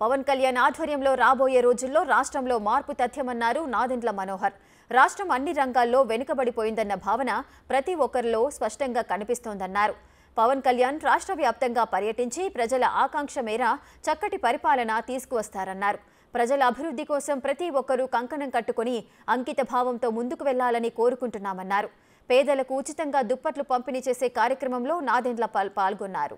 పవన్ కళ్యాణ్ ఆధ్వర్యంలో రాబోయే రోజుల్లో రాష్ట్రంలో మార్పు తథ్యమన్నారు నాదెండ్ల మనోహర్ రాష్ట్రం అన్ని రంగాల్లో వెనుకబడిపోయిందన్న భావన ప్రతి ఒక్కరిలో స్పష్టంగా కనిపిస్తోందన్నారు పవన్ కళ్యాణ్ రాష్ట్ర వ్యాప్తంగా పర్యటించి ప్రజల ఆకాంక్ష మేర చక్కటి పరిపాలన తీసుకువస్తారన్నారు ప్రజల అభివృద్ధి కోసం ప్రతి ఒక్కరూ కంకణం కట్టుకుని అంకిత భావంతో ముందుకు వెళ్లాలని కోరుకుంటున్నామన్నారు పేదలకు ఉచితంగా దుప్పట్లు పంపిణీ చేసే కార్యక్రమంలో నాదెండ్ల పాల్- పాల్గొన్నారు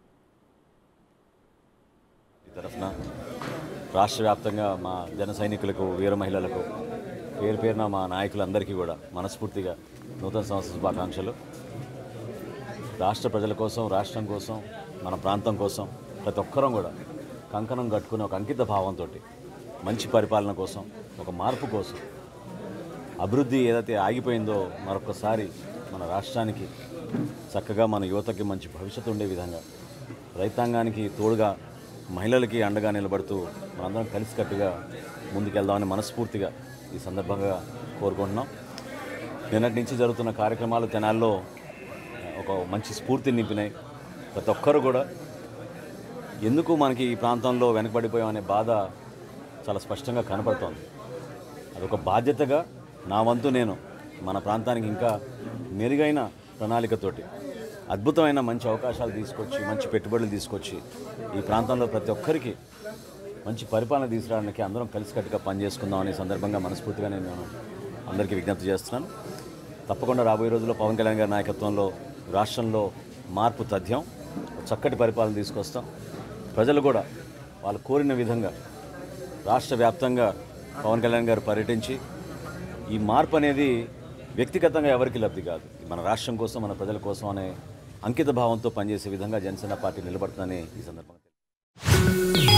ఈ తరఫున రాష్ట్ర వ్యాప్తంగా మా జన సైనికులకు వీర మహిళలకు పేరు పేరున మా నాయకులందరికీ కూడా మనస్ఫూర్తిగా నూతన సంవత్సర శుభాకాంక్షలు రాష్ట్ర ప్రజల కోసం రాష్ట్రం కోసం మన ప్రాంతం కోసం ప్రతి ఒక్కరం కూడా కంకణం కట్టుకుని ఒక అంకిత భావంతో మంచి పరిపాలన కోసం ఒక మార్పు కోసం అభివృద్ధి ఏదైతే ఆగిపోయిందో మరొకసారి మన రాష్ట్రానికి చక్కగా మన యువతకి మంచి భవిష్యత్తు ఉండే విధంగా రైతాంగానికి తోడుగా మహిళలకి అండగా నిలబడుతూ మనందరం కలిసికట్టుగా ముందుకెళ్దామని మనస్ఫూర్తిగా ఈ సందర్భంగా కోరుకుంటున్నాం నిన్నటి నుంచి జరుగుతున్న కార్యక్రమాలు తెనాల్లో ఒక మంచి స్ఫూర్తిని నింపినాయి ప్రతి ఒక్కరు కూడా ఎందుకు మనకి ఈ ప్రాంతంలో వెనకబడిపోయామనే బాధ చాలా స్పష్టంగా కనపడుతోంది అదొక బాధ్యతగా నా వంతు నేను మన ప్రాంతానికి ఇంకా మెరుగైన ప్రణాళికతోటి అద్భుతమైన మంచి అవకాశాలు తీసుకొచ్చి మంచి పెట్టుబడులు తీసుకొచ్చి ఈ ప్రాంతంలో ప్రతి ఒక్కరికి మంచి పరిపాలన తీసుకురావడానికి అందరం కలిసికట్టుగా పనిచేసుకుందాం అనే సందర్భంగా మనస్ఫూర్తిగా నేను అందరికీ విజ్ఞప్తి చేస్తున్నాను తప్పకుండా రాబోయే రోజుల్లో పవన్ కళ్యాణ్ గారి నాయకత్వంలో రాష్ట్రంలో మార్పు తథ్యం చక్కటి పరిపాలన తీసుకొస్తాం ప్రజలు కూడా వాళ్ళు కోరిన విధంగా రాష్ట్ర వ్యాప్తంగా పవన్ కళ్యాణ్ గారు పర్యటించి ఈ మార్పు అనేది వ్యక్తిగతంగా ఎవరికి లబ్ధి కాదు మన రాష్ట్రం కోసం మన ప్రజల కోసం అనే అంకిత భావంతో పనిచేసే విధంగా జనసేన పార్టీ నిలబడుతుందని ఈ సందర్భంగా